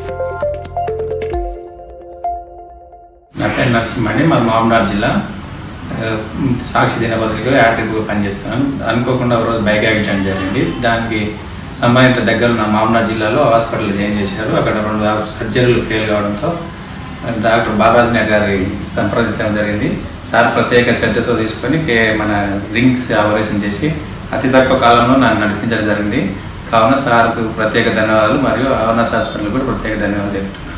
నా పేరు నరసింహండి మా మామనాడు జిల్లా ఆ, సాక్షి దినపత్రికలో యాక్టివ్గా పనిచేస్తున్నాను అనుకోకుండా ఒక రోజు బైక్ యాక్సిడెంట్ జరిగింది దానికి సంబంధిత దగ్గర నా మామనాడు జిల్లాలో హాస్పిటల్ జాయిన్ చేశారు అక్కడ రెండు సర్జరీలు ఫెయిల్ కావడంతో డాక్టర్ బాలాజీ నాయక్ గారి సంప్రదించడం జరిగింది సార్ ప్రత్యేక శ్రద్ధతో తీసుకొని కే- మన రింగ్స్ ఆపరేషన్ చేసి అతి తక్కువ కాలంలో నన్ను నడిపించడం జరిగింది కావున సార్కు ప్రత్యేక ధన్యవాదాలు మరియు అవర్నెస్ హాస్పిటల్ కూడా ప్రత్యేక ధన్యవాదాలు చెప్తున్నాను